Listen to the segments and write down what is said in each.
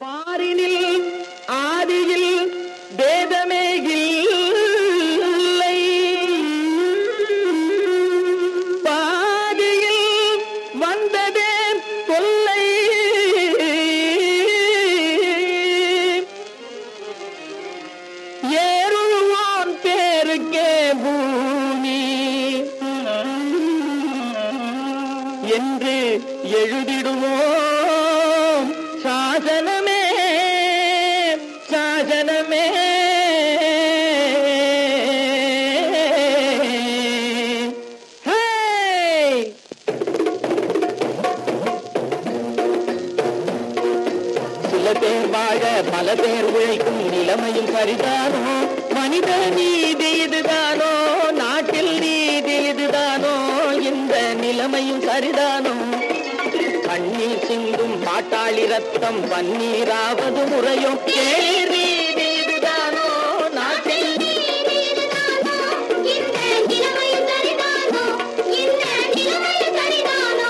பாரினில் ஆதியில் வேதமே இல்லை பாதியில் வந்ததே தொல்லை ஏறுவான் பேருக்கே பூமி என்று எழுதிடுவோம் சாசனமே சாசனமே ஹே! சில பேர் வாழ பல பேர் உழைக்கும் நிலைமையும் சரிதானோ மனித நீதி இதுதானோ நாட்டில் நீதி இதுதானோ இந்த நிலைமையும் சரிதானோ கண்ணீர் சிந்தும் பாட்டாளி ரத்தம் பன்னீராவது முறையோ கேளீர் நீதி இதுதானோ நாட்டில் இந்த நிலைமையும் சரிதானோ இந்த நிலைமையும் சரிதானோ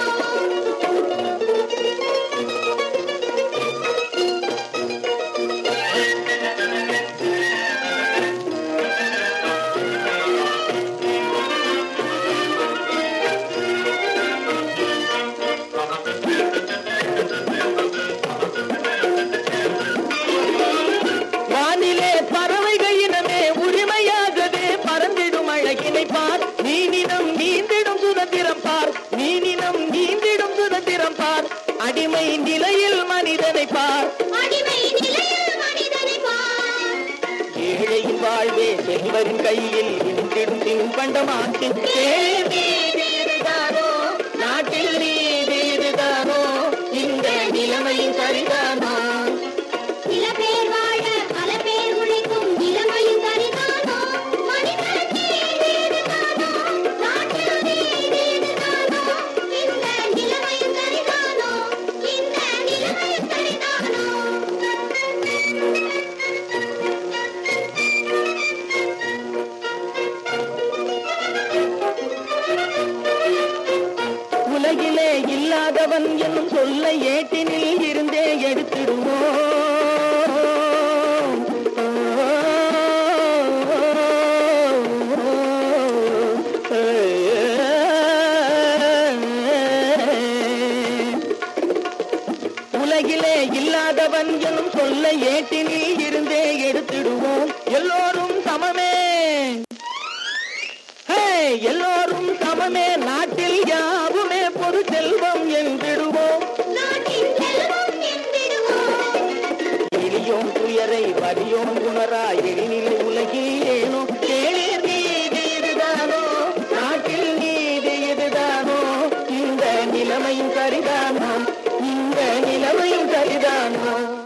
வானிலே பறவைகள் இனமே உரிமையாகவே பறந்திடும் அழகினை பார் நீனினம் நீந்திடும் சுதந்திரம் பார் நீனினம் நீந்திடும் சுதந்திரம் பார் அடிமை நிலையில் மனிதனை பார் அடிமை நிலையில் மனிதனை பார் ஏழையின் வாழ்வே செல்வரின் கையில் இன்றிடும் தின்பண்டமாக்கு கேள்வி இதுதானோ நாட்டில் நீதி இதுதானோ இந்த நிலைமையும் சரிதானோ சில பேர் வாழ பல பேர் உழைக்கும் நிலைமையும் சரிதானோ மனிதன் நீதி இதுதானோ நாட்டில் நீதி இதுதானோ இந்த நிலைமையும் சரிதானோ இந்த நிலைமையும் சரிதானோ உலகிலே இல்லாதவன் என்னும் சொல்ல ஏட்டினில் இருந்தே எடுத்திடுவோம் உலகிலே இல்லாதவன் என்னும் சொல்ல ஏட்டினில் இருந்தே எடுத்திடுவோம் எல்லோரும் சமமே ஹே, எல்லோரும் சமமே நாட்டில் யாவுமே பொது செல்வம் என்றிடுவோம் நாட்டின் செல்வம் என்றிடுவோம் எளியோம் துயரை வலியோம் உணரா எழினில் உலகில் ஏனோ கேளீர் நீதி இதுதானோ நாட்டில் நீதி இதுதானோ இந்த நிலைமையும் சரிதானோ இந்த நிலைமையும் சரிதானோ